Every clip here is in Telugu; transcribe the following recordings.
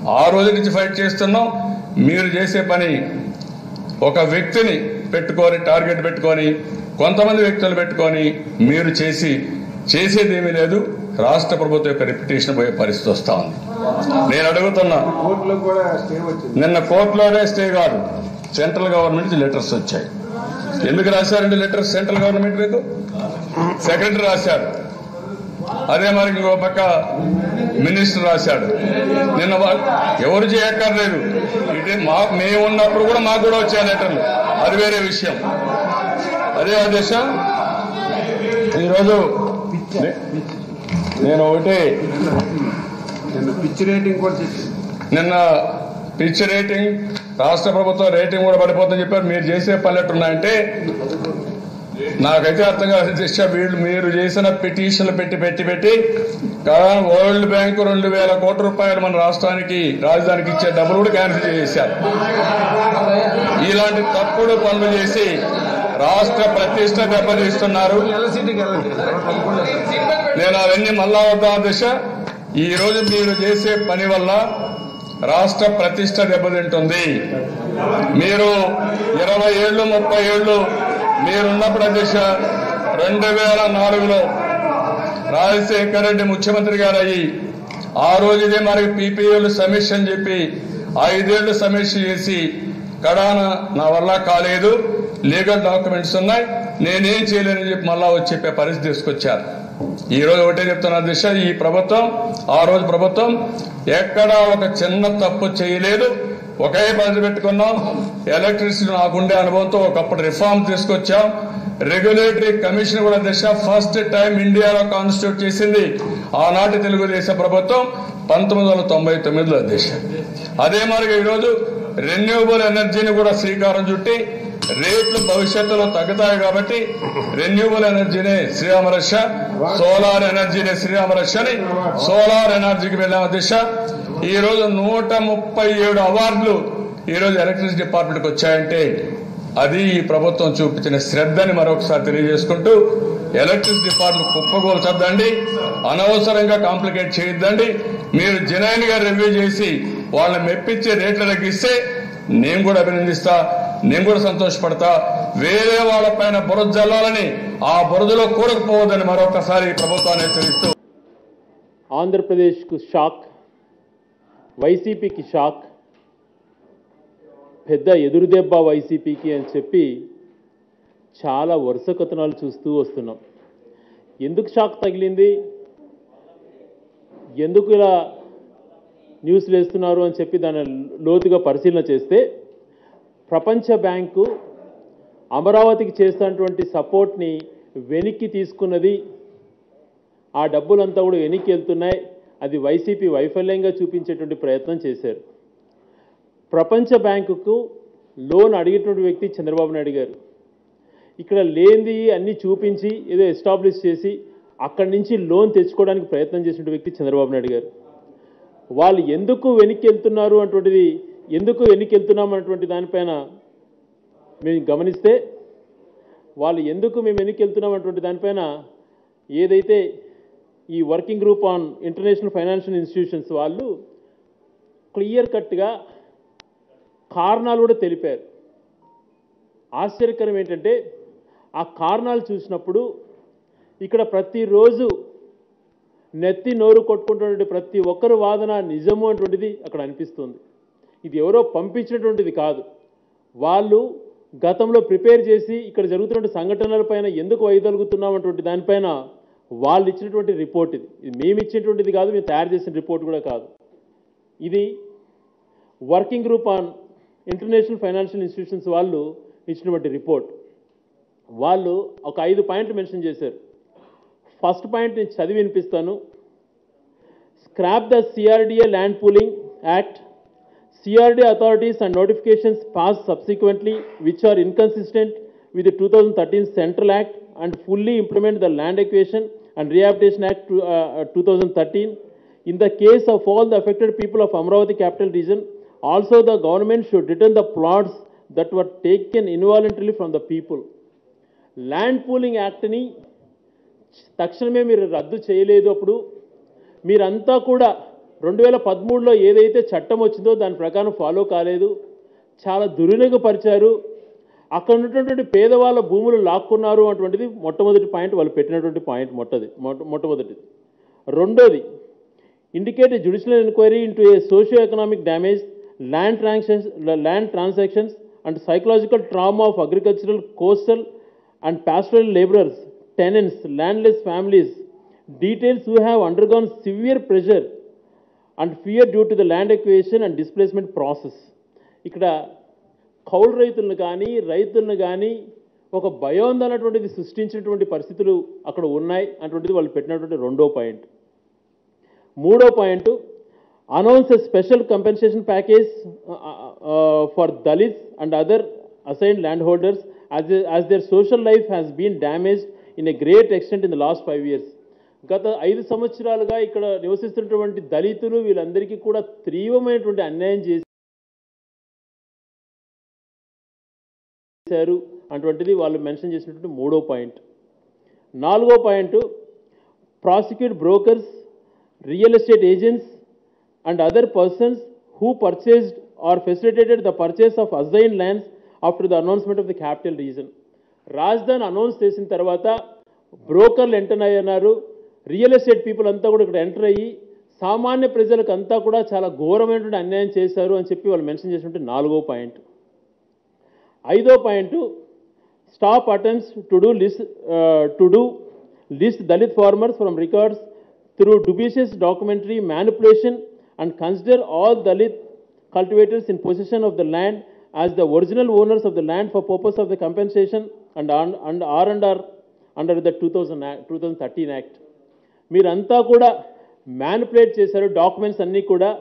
ఆ రోజు నుంచి ఫైట్ చేస్తున్నాం మీరు చేసే పని ఒక వ్యక్తిని పెట్టుకొని టార్గెట్ పెట్టుకొని కొంతమంది వ్యక్తులు పెట్టుకొని మీరు చేసి చేసేది ఏమీ లేదు రాష్ట్ర ప్రభుత్వం యొక్క రెప్యుటేషన్ పోయే పరిస్థితి వస్తా ఉంది నేను అడుగుతున్నా కోర్టులో కూడా స్టే వచ్చింది నిన్న కోర్టులోనే స్టే కాదు సెంట్రల్ గవర్నమెంట్ నుంచి లెటర్స్ వచ్చాయి ఎందుకు రాశారండి లెటర్స్ సెంట్రల్ గవర్నమెంట్ మీకు సెక్రటరీ రాశాడు అదే మరి ఇంకో పక్క మినిస్టర్ రాశాడు నిన్న వా- ఎవరు చేయక్కర్లేదు ఇటే మా మేము ఉన్నప్పుడు కూడా మాకు కూడా వచ్చాయి లెటర్లు అది వేరే విషయం అదే అధ్యక్ష ఈరోజు నే- నేను ఒకటి నిన్న పిచ్ రేటింగ్ కూడా చెప్పింది నిన్న పిచ్ రేటింగ్ రాష్ట్ర ప్రభుత్వం రేటింగ్ కూడా పడిపోతుందని చెప్పారు మీరు చేసే పనులు ఉన్నాయంటే నాకైతే అర్థం కాదు దిశ వీళ్ళు మీరు చేసిన పిటిషన్లు పెట్టి పెట్టి పెట్టి కదా వరల్డ్ బ్యాంకు రెండు వేల కోట్ల రూపాయలు మన రాష్ట్రానికి రాజధానికి ఇచ్చే డబ్బులు కూడా క్యాన్సిల్ చేశారు ఇలాంటి తప్పుడు పనులు చేసి రాష్ట్ర ప్రతిష్ట దెబ్బతీస్తున్నారు ఎల్సిటీకి వెళ్ళండి నేను అవన్నీ మళ్ళా వద్దా దిశ ఈ రోజు మీరు చేసే పని వల్ల రాష్ట్ర ప్రతిష్ట దెబ్బతింటుంది మీరు ఇరవై ఏళ్ళు ముప్పై ఏళ్ళు మీరున్నప్పుడు అధ్యక్ష రెండు వేల నాలుగులో రాజశేఖర రెడ్డి ముఖ్యమంత్రి గారు అయ్యి ఆ రోజు ఇదే మనకి పీపీఏలు సమీక్ష అని చెప్పి ఐదేళ్లు సమీక్ష చేసి కడాన నా వల్ల కాలేదు లీగల్ డాక్యుమెంట్స్ ఉన్నాయి నేనేం చేయలేనని చెప్పి మళ్ళా వచ్చి చెప్పే పరిస్థితి తీసుకొచ్చారు ఈ రోజు ఒకటే చెప్తున్నా దిశ ఈ ప్రభుత్వం ఆ రోజు ప్రభుత్వం ఎక్కడా ఒక చిన్న తప్పు చేయలేదు ఒకే పని పెట్టుకున్నాం ఎలక్ట్రిసిటీ నాకుండే అనుభవంతో ఒకప్పుడు రిఫార్మ్ తీసుకొచ్చాం రెగ్యులేటరీ కమిషన్ కూడా దిశ ఫస్ట్ టైం ఇండియాలో కాన్స్టిట్యూట్ చేసింది ఆనాటి తెలుగుదేశం ప్రభుత్వం పంతొమ్మిది వందల తొంభై తొమ్మిదిలో దిశ అదే మరి ఈరోజు రెన్యూవబుల్ ఎనర్జీని కూడా శ్రీకారం చుట్టి రేట్లు భవిష్యత్తులో తగ్గుతాయి కాబట్టి రెన్యూవబుల్ ఎనర్జీని శ్రీరామరక్ష సోలార్ ఎనర్జీని శ్రీరామరక్ష అని సోలార్ ఎనర్జీకి వెళ్ళాము దిశ ఈ రోజు నూట ముప్పై ఏడు అవార్డులు ఈ రోజు ఎలక్ట్రిసిటీ డిపార్ట్మెంట్కి వచ్చాయంటే అది ఈ ప్రభుత్వం చూపించిన శ్రద్ధని మరొకసారి తెలియజేసుకుంటూ ఎలక్ట్రిసిటీ డిపార్ట్మెంట్ కుప్పగోల్చొద్దండి అనవసరంగా కాంప్లికేట్ చేయొద్దండి మీరు జనైన్ గా రివ్యూ చేసి వాళ్ళని మెప్పించే రేట్లు తగ్గిస్తే నేను కూడా అభినందిస్తా నేను కూడా సంతోషపడతా వేరే వాళ్ళపైన బురద జల్లాలని ఆ బురదలో కూరకపోవద్దని మరొకసారి ఈ ప్రభుత్వాన్ని హెచ్చరిస్తూ ఆంధ్రప్రదేశ్కు షాక్ వైసీపీకి షాక్ పెద్ద ఎదురుదెబ్బ వైసీపీకి అని చెప్పి చాలా వరుస కథనాలు చూస్తూ వస్తున్నాం ఎందుకు షాక్ తగిలింది ఎందుకు ఇలా న్యూస్లు వేస్తున్నారు అని చెప్పి దాన్ని లోతుగా పరిశీలన చేస్తే ప్రపంచ బ్యాంకు అమరావతికి చేస్తున్నటువంటి సపోర్ట్ని వెనక్కి తీసుకున్నది ఆ డబ్బులంతా కూడా వెనక్కి వెళ్తున్నాయి అది వైసీపీ వైఫల్యంగా చూపించేటువంటి ప్రయత్నం చేశారు ప్రపంచ బ్యాంకుకు లోన్ అడిగేటువంటి వ్యక్తి చంద్రబాబు నాయుడు గారు ఇక్కడ లేనిది అన్ని చూపించి ఏదో ఎస్టాబ్లిష్ చేసి అక్కడి నుంచి లోన్ తెచ్చుకోవడానికి ప్రయత్నం చేసిన వ్యక్తి చంద్రబాబు నాయుడు గారు వాళ్ళు ఎందుకు వెనక్కి వెళ్తున్నారు అటువంటిది ఎందుకు వెనక్కి వెళ్తున్నాం అన్నటువంటి దానిపైన మేము గమనిస్తే వాళ్ళు ఎందుకు మేము వెనక్కి వెళ్తున్నాం అటువంటి దానిపైన ఏదైతే ఈ working group on international financial institutions వాళ్ళు క్లియర్ కట్గా కారణాలు కూడా తెలిపారు ఆశ్చర్యకరం ఏంటంటే ఆ కారణాలు చూసినప్పుడు ఇక్కడ ప్రతిరోజు నెత్తి నోరు కొట్టుకుంటున్నటువంటి ప్రతి ఒక్కరు వాదన నిజము అటువంటిది అక్కడ అనిపిస్తుంది ఇది ఎవరో పంపించినటువంటిది కాదు వాళ్ళు గతంలో ప్రిపేర్ చేసి ఇక్కడ జరుగుతున్న సంఘటనలపైన ఎందుకు వైదొలుగుతున్నాం అటువంటి దానిపైన వాళ్ళు ఇచ్చినటువంటి రిపోర్ట్ ఇది ఇది మేము ఇచ్చినటువంటిది కాదు మేము తయారు చేసిన రిపోర్ట్ కూడా కాదు ఇది working group on international financial institutions వాళ్ళు ఇచ్చినటువంటి రిపోర్ట్ వాళ్ళు ఒక ఐదు పాయింట్లు మెన్షన్ చేశారు ఫస్ట్ పాయింట్ నేను చదివి వినిపిస్తాను scrap the CRDA land pooling act CRD authorities and notifications passed subsequently which are inconsistent with the 2013 Central Act and fully implement the Land Acquisition and Rehabilitation Act to, uh, 2013. In the case of all the affected people of Amravati capital region, also the government should return the plots that were taken involuntarily from the people. Land pooling యాక్ట్ని తక్షణమే మీరు రద్దు చేయలేదు అప్పుడు మీరంతా కూడా రెండు వేల పదమూడులో ఏదైతే చట్టం వచ్చిందో దాని ప్రకారం ఫాలో కాలేదు చాలా దుర్వినియోగపరిచారు అక్కడ ఉన్నటువంటి పేదవాళ్ళ భూములు లాక్కున్నారు అటువంటిది మొట్టమొదటి పాయింట్ వాళ్ళు పెట్టినటువంటి పాయింట్ మొట్టది మొట్ట మొట్టమొదటిది రెండోది indicate a judicial inquiry into a socio-economic damage, land transactions, land transactions and psychological trauma of agricultural, coastal and pastoral laborers, tenants, landless families, details who have undergone severe pressure and fear due to the land acquisition and displacement process. ఇక్కడ కౌలు రైతులను కానీ రైతులను కానీ ఒక భయోందన అటువంటిది సృష్టించినటువంటి పరిస్థితులు అక్కడ ఉన్నాయి అటువంటిది వాళ్ళు పెట్టినటువంటి రెండో పాయింట్ మూడో point announce a special compensation package for Dalits and other assign land holders as as their social life has been damage in a great extent in the last five years గత ఐదు సంవత్సరాలుగా ఇక్కడ నివసిస్తున్నటువంటి దళితులు వీళ్ళందరికీ కూడా తీవ్రమైనటువంటి అన్యాయం చేశారు అటువంటిది వాళ్ళు మెన్షన్ చేసినటువంటి మూడో పాయింట్ నాలుగో point prosecute brokers real estate agents and other persons who purchased or facilitated the purchase of assigned lands after the announcement of the capital region. రాజధాని అనౌన్స్ చేసిన తర్వాత బ్రోకర్లు ఎంటర్ అయ్యన్నారు రియల్ ఎస్టేట్ పీపుల్ అంతా కూడా ఇక్కడ ఎంటర్ అయ్యి సామాన్య ప్రజలకు అంతా కూడా చాలా ఘోరమైనటువంటి అన్యాయం చేశారు అని చెప్పి వాళ్ళు మెన్షన్ చేసినటువంటి నాలుగో పాయింట్ ఐదో point stop attempts to delist to delist Dalit farmers from records through dubious documentary manipulation and consider all Dalit cultivators in possession of the land as the original owners of the land for purpose of the compensation and, and, and are under, under the 2000 act, 2013 Act. మీరంతా కూడా మ్యానిపులేట్ చేశారు డాక్యుమెంట్స్ అన్నీ కూడా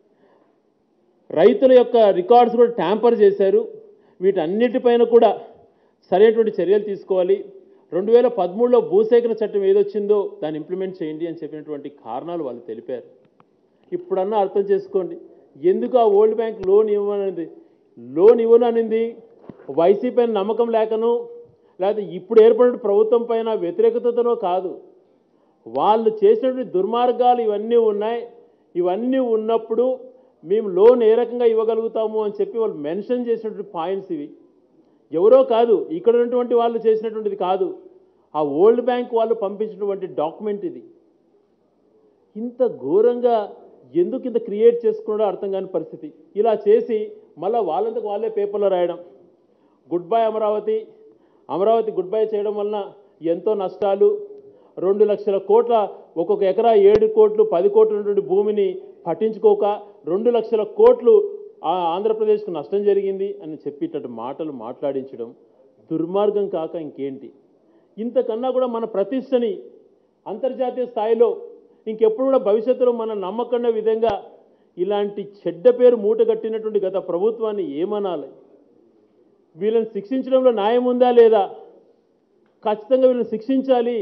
రైతుల యొక్క రికార్డ్స్ కూడా ట్యాంపర్ చేశారు వీటన్నిటిపైన కూడా సరైనటువంటి చర్యలు తీసుకోవాలి రెండు వేల పదమూడులో భూసేకరణ చట్టం ఏదొచ్చిందో దాన్ని ఇంప్లిమెంట్ చేయండి అని చెప్పినటువంటి కారణాలు వాళ్ళు తెలిపారు ఇప్పుడన్నా అర్థం చేసుకోండి ఎందుకు ఆ ఓల్డ్ బ్యాంక్ లోన్ ఇవ్వనది లోన్ ఇవ్వననింది వైసీపీ పైన నమ్మకం లేకను లేకపోతే ఇప్పుడు ఏర్పడిన ప్రభుత్వం పైన వ్యతిరేకతతో కాదు వాళ్ళు చేసినటువంటి దుర్మార్గాలు ఇవన్నీ ఉన్నాయి ఇవన్నీ ఉన్నప్పుడు మేము లోన్ ఏ రకంగా ఇవ్వగలుగుతాము అని చెప్పి వాళ్ళు మెన్షన్ చేసినటువంటి పాయింట్స్ ఇవి ఎవరో కాదు ఇక్కడ ఉన్నటువంటి వాళ్ళు చేసినటువంటిది కాదు ఆ ఓల్డ్ బ్యాంక్ వాళ్ళు పంపించినటువంటి డాక్యుమెంట్ ఇది ఇంత ఘోరంగా ఎందుకు ఇంత క్రియేట్ చేసుకున్నాడో అర్థం కాని పరిస్థితి ఇలా చేసి మళ్ళీ వాళ్ళంతకు వాళ్ళే పేపర్లో రాయడం good bye Amaravati Amaravati good bye చేయడం వలన ఎంతో నష్టాలు రెండు లక్షల కోట్ల ఒక్కొక్క ఎకరా ఏడు కోట్లు పది కోట్ల ఉన్నటువంటి భూమిని పట్టించుకోక రెండు లక్షల కోట్లు ఆ ఆంధ్రప్రదేశ్కు నష్టం జరిగింది అని చెప్పేటట్టు మాటలు మాట్లాడించడం దుర్మార్గం కాక ఇంకేంటి ఇంతకన్నా కూడా మన ప్రతిష్టని అంతర్జాతీయ స్థాయిలో ఇంకెప్పుడు కూడా భవిష్యత్తులో మన నమ్మకన్న విధంగా ఇలాంటి చెడ్డ పేరు మూటగట్టినటువంటి గత ప్రభుత్వాన్ని ఏమనాలి వీళ్ళని శిక్షించడంలో న్యాయం ఉందా లేదా ఖచ్చితంగా వీళ్ళని శిక్షించాలి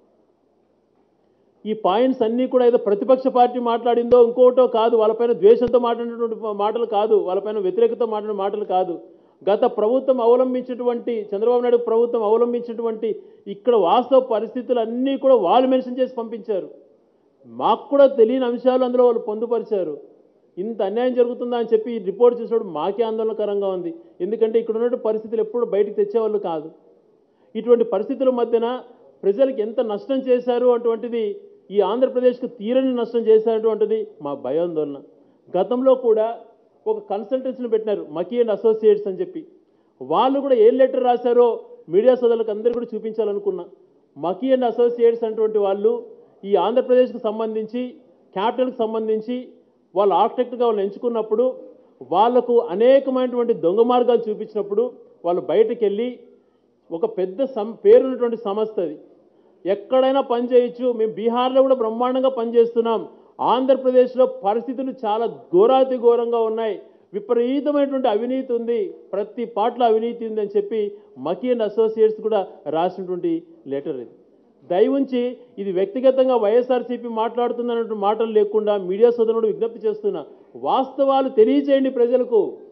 ఈ పాయింట్స్ అన్నీ కూడా ఏదో ప్రతిపక్ష పార్టీ మాట్లాడిందో ఇంకోటో కాదు వాళ్ళపైన ద్వేషంతో మాట్లాడినటువంటి మాటలు కాదు వాళ్ళపైన వ్యతిరేకత మాట్లాడిన మాటలు కాదు గత ప్రభుత్వం అవలంబించినటువంటి చంద్రబాబు నాయుడు ప్రభుత్వం అవలంబించినటువంటి ఇక్కడ వాస్తవ పరిస్థితులు అన్నీ కూడా వాళ్ళు మెన్షన్ చేసి పంపించారు మాకు కూడా తెలియని అంశాలు అందులో వాళ్ళు పొందుపరిచారు ఇంత అన్యాయం జరుగుతుందా అని చెప్పి ఈ రిపోర్ట్ చూసినప్పుడు మాకే ఆందోళనకరంగా ఉంది ఎందుకంటే ఇక్కడ ఉన్నటువంటి పరిస్థితులు ఎప్పుడు బయటికి తెచ్చేవాళ్ళు కాదు ఇటువంటి పరిస్థితుల మధ్యన ప్రజలకు ఎంత నష్టం చేశారు అటువంటిది ఈ ఆంధ్రప్రదేశ్కు తీరని నష్టం చేశారటువంటిది మా భయాందోళన గతంలో కూడా ఒక కన్సల్టెన్సీని పెట్టినారు మకీ అండ్ అసోసియేట్స్ అని చెప్పి వాళ్ళు కూడా ఏ లెటర్ రాశారో మీడియా సోదరులకు అందరూ కూడా చూపించాలనుకున్నా మకీ అండ్ అసోసియేట్స్ అటువంటి వాళ్ళు ఈ ఆంధ్రప్రదేశ్కు సంబంధించి క్యాపిటల్కి సంబంధించి వాళ్ళు ఆర్కిటెక్ట్గా వాళ్ళు ఎంచుకున్నప్పుడు వాళ్లకు అనేకమైనటువంటి దొంగ మార్గాలు చూపించినప్పుడు వాళ్ళు బయటకు వెళ్ళి ఒక పెద్ద సం పేరున్నటువంటి సంస్థ అది ఎక్కడైనా పని చేయొచ్చు మేము బీహార్లో కూడా బ్రహ్మాండంగా పనిచేస్తున్నాం ఆంధ్రప్రదేశ్లో పరిస్థితులు చాలా ఘోరాతి ఘోరంగా ఉన్నాయి విపరీతమైనటువంటి అవినీతి ఉంది ప్రతి పాటలో అవినీతి ఉంది అని చెప్పి మకీ అండ్ అసోసియేట్స్ కూడా రాసినటువంటి లెటర్ ఇది దయవుంచి ఇది వ్యక్తిగతంగా వైఎస్ఆర్సీపీ మాట్లాడుతుందన్నటువంటి మాటలు లేకుండా మీడియా సోదరుడు విజ్ఞప్తి చేస్తున్నా వాస్తవాలు తెలియజేయండి ప్రజలకు